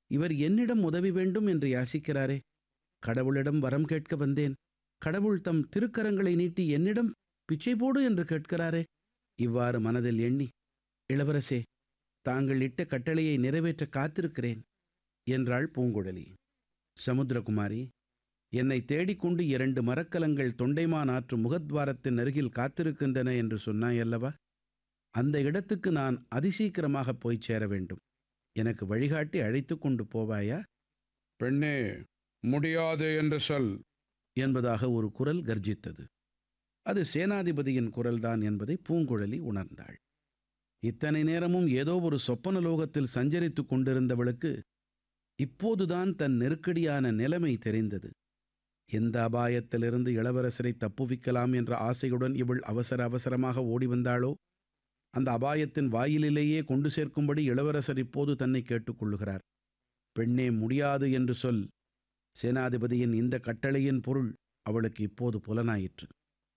இவர் என்னிடம் உதவி வேண்டும் என்று யாசிக்கிறாரே கடவுளிடம் வரம் கேட்க வந்தேன் கடவுள் தம் திருக்கரங்களை நீட்டி என்னிடம் பிச்சை போடு என்று கேட்கிறாரே இவ்வாறு மனதில் எண்ணி இளவரசே தாங்கள் இட்ட கட்டளையை நிறைவேற்ற காத்திருக்கிறேன் என்றாள் பூங்குழலி சமுத்திரகுமாரி என்னை தேடிக்கொண்டு இரண்டு மரக்கலங்கள் தொண்டைமான் ஆற்று முகத்வாரத்தின் அருகில் காத்திருக்கின்றன என்று சொன்னாயல்லவா அந்த இடத்துக்கு நான் அதிசீக்கிரமாக போய் சேர வேண்டும் எனக்கு வழிகாட்டி அழைத்து கொண்டு போவாயா பெண்ணே முடியாது என்று சொல் என்பதாக ஒரு குரல் கர்ஜித்தது அது சேனாதிபதியின் குரல்தான் என்பதை பூங்குழலி உணர்ந்தாள் இத்தனை நேரமும் ஏதோ ஒரு சொப்பன லோகத்தில் சஞ்சரித்துக் கொண்டிருந்தவளுக்கு இப்போதுதான் தன் நெருக்கடியான நிலைமை தெரிந்தது எந்த அபாயத்திலிருந்து இளவரசரை தப்புவிக்கலாம் என்ற ஆசையுடன் இவள் அவசர அவசரமாக ஓடி வந்தாளோ அந்த அபாயத்தின் வாயிலிலேயே கொண்டு சேர்க்கும்படி இளவரசர் இப்போது தன்னை கேட்டுக்கொள்ளுகிறார் பெண்ணே முடியாது என்று சொல் சேனாதிபதியின் இந்த கட்டளையின் பொருள் அவளுக்கு இப்போது புலனாயிற்று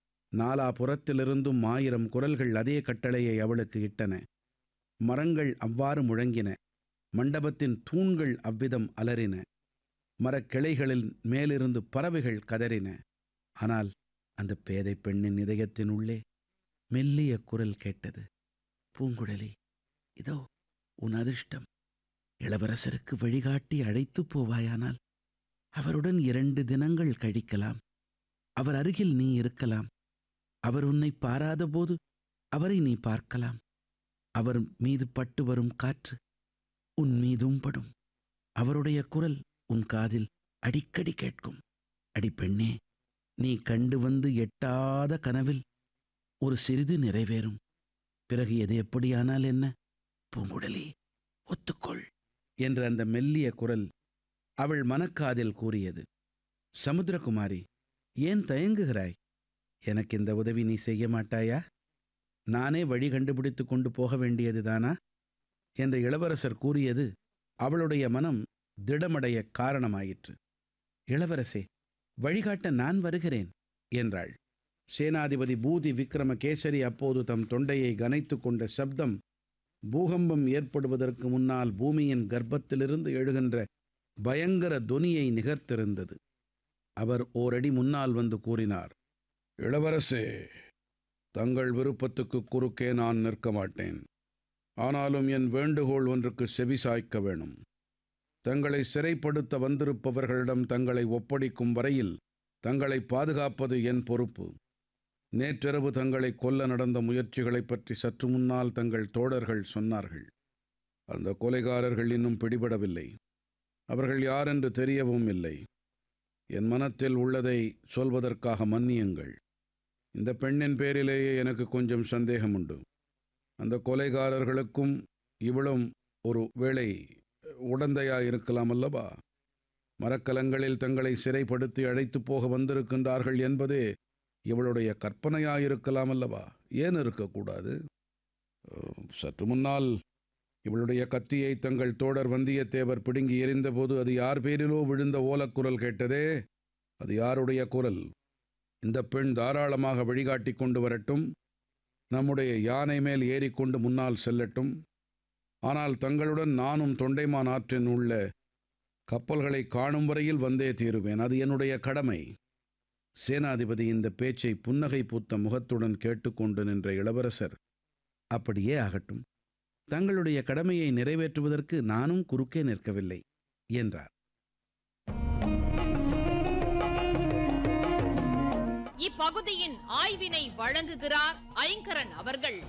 நாலாபுறத்திலிருந்தும் ஆயிரம் குரல்கள் அதே கட்டளையை அவளுக்கு இட்டன மரங்கள் அவ்வாறு முழங்கின மண்டபத்தின் தூண்கள் அவ்விதம் அலறின மரக்கிளைகளின் மேலிருந்து பறவைகள் கதறின ஆனால் அந்த பேதை பெண்ணின் இதயத்தின் உள்ளே மெல்லிய குரல் கேட்டது பூங்குழலி இதோ உன் அதிர்ஷ்டம் இளவரசருக்கு வழிகாட்டி அழைத்துப் போவாயானால் அவருடன் இரண்டு தினங்கள் கழிக்கலாம் அவர் அருகில் நீ இருக்கலாம் அவர் உன்னை பாராதபோது அவரை நீ பார்க்கலாம் அவர் மீது பட்டு வரும் காற்று உன் மீதும் படும் அவருடைய குரல் உன் காதில் அடிக்கடி கேட்கும் அடி பெண்ணே நீ கண்டு வந்து எட்டாத கனவில் ஒரு சிறிது நிறைவேறும் பிறகு எது எப்படியானால் என்ன பூங்குழலி ஒத்துக்கொள் என்ற அந்த மெல்லிய குரல் அவள் மனக்காதில் கூறியது சமுத்திரகுமாரி ஏன் தயங்குகிறாய் எனக்கு இந்த உதவி நீ செய்ய மாட்டாயா நானே வழி கண்டுபிடித்து கொண்டு போக வேண்டியதுதானா என்று இளவரசர் கூறியது அவளுடைய மனம் திடமடைய காரணமாயிற்று இளவரசே வழிகாட்ட நான் வருகிறேன் என்றாள் சேனாதிபதி பூதி விக்ரமகேசரி அப்போது தம் தொண்டையை கனைத்து கொண்ட சப்தம் பூகம்பம் ஏற்படுவதற்கு முன்னால் பூமியின் கர்ப்பத்திலிருந்து எழுகின்ற பயங்கர தொனியை நிகர்த்திருந்தது அவர் ஓரடி முன்னால் வந்து கூறினார் இளவரசே தங்கள் விருப்பத்துக்கு குறுக்கே நான் நிற்க மாட்டேன் ஆனாலும் என் வேண்டுகோள் ஒன்றுக்கு செவிசாய்க்க வேணும் தங்களை சிறைப்படுத்த வந்திருப்பவர்களிடம் தங்களை ஒப்படைக்கும் வரையில் தங்களை பாதுகாப்பது என் பொறுப்பு நேற்றிரவு தங்களை கொல்ல நடந்த முயற்சிகளைப் பற்றி சற்று முன்னால் தங்கள் தோழர்கள் சொன்னார்கள் அந்த கொலைகாரர்கள் இன்னும் பிடிபடவில்லை அவர்கள் யார் என்று தெரியவும் இல்லை என் மனத்தில் உள்ளதை சொல்வதற்காக மன்னியுங்கள் இந்த பெண்ணின் பேரிலேயே எனக்கு கொஞ்சம் சந்தேகம் உண்டு அந்த கொலைகாரர்களுக்கும் இவளும் ஒரு வேளை உடந்தையா இருக்கலாம் அல்லவா மரக்கலங்களில் தங்களை சிறைப்படுத்தி அழைத்து போக வந்திருக்கின்றார்கள் என்பதே இவளுடைய கற்பனையாயிருக்கலாம் அல்லவா ஏன் இருக்கக்கூடாது அஹ், சற்று முன்னால் இவளுடைய கத்தியை தங்கள் தோடர் வந்தியத்தேவர் பிடுங்கி எறிந்தபோது அது யார் பேரிலோ விழுந்த ஓலக்குரல் கேட்டதே அது யாருடைய குரல் இந்த பெண் தாராளமாக வழிகாட்டி கொண்டு வரட்டும் நம்முடைய யானை மேல் ஏறிக்கொண்டு முன்னால் செல்லட்டும் ஆனால் தங்களுடன் நானும் தொண்டைமான் ஆற்றின் உள்ள கப்பல்களை காணும் வரையில் வந்தே தீருவேன் அது என்னுடைய கடமை சேனாதிபதி இந்த பேச்சை புன்னகை பூத்த முகத்துடன் கேட்டுக்கொண்டு நின்ற இளவரசர் அப்படியே ஆகட்டும் தங்களுடைய கடமையை நிறைவேற்றுவதற்கு நானும் குறுக்கே நிற்கவில்லை என்றார் இப்பகுதியின் ஆய்வினை வழங்குகிறார் ஐங்கரன் அவர்கள்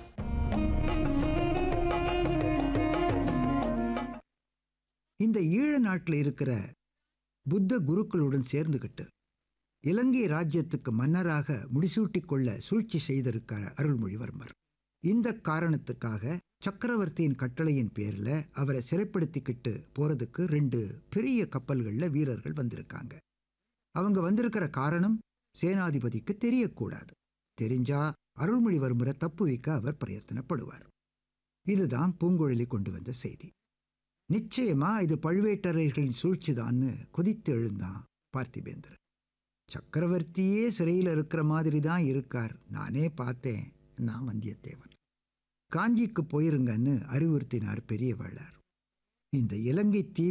இந்த ஈழ நாட்டில் இருக்கிற புத்த குருக்களுடன் சேர்ந்துகிட்டு இலங்கை ராஜ்யத்துக்கு மன்னராக முடிசூட்டிக் கொள்ள சூழ்ச்சி செய்திருக்கார் அருள்மொழிவர்மர் இந்த காரணத்துக்காக சக்கரவர்த்தியின் கட்டளையின் பேரில் அவரை சிறைப்படுத்திக்கிட்டு போறதுக்கு ரெண்டு பெரிய கப்பல்களில் வீரர்கள் வந்திருக்காங்க அவங்க வந்திருக்கிற காரணம் சேனாதிபதிக்கு தெரியக்கூடாது தெரிஞ்சா அருள்மொழிவர்மரை தப்பு வைக்க அவர் பிரயத்தனப்படுவார் இதுதான் பூங்குழலி கொண்டு வந்த செய்தி நிச்சயமா இது பழுவேட்டரையர்களின் சூழ்ச்சிதான்னு கொதித்து எழுந்தான் பார்த்திபேந்திரன் சக்கரவர்த்தியே சிறையில் இருக்கிற மாதிரி தான் இருக்கார் நானே பார்த்தேன் நான் வந்தியத்தேவன் காஞ்சிக்கு போயிருங்கன்னு அறிவுறுத்தினார் பெரிய வேளார் இந்த இலங்கை தீ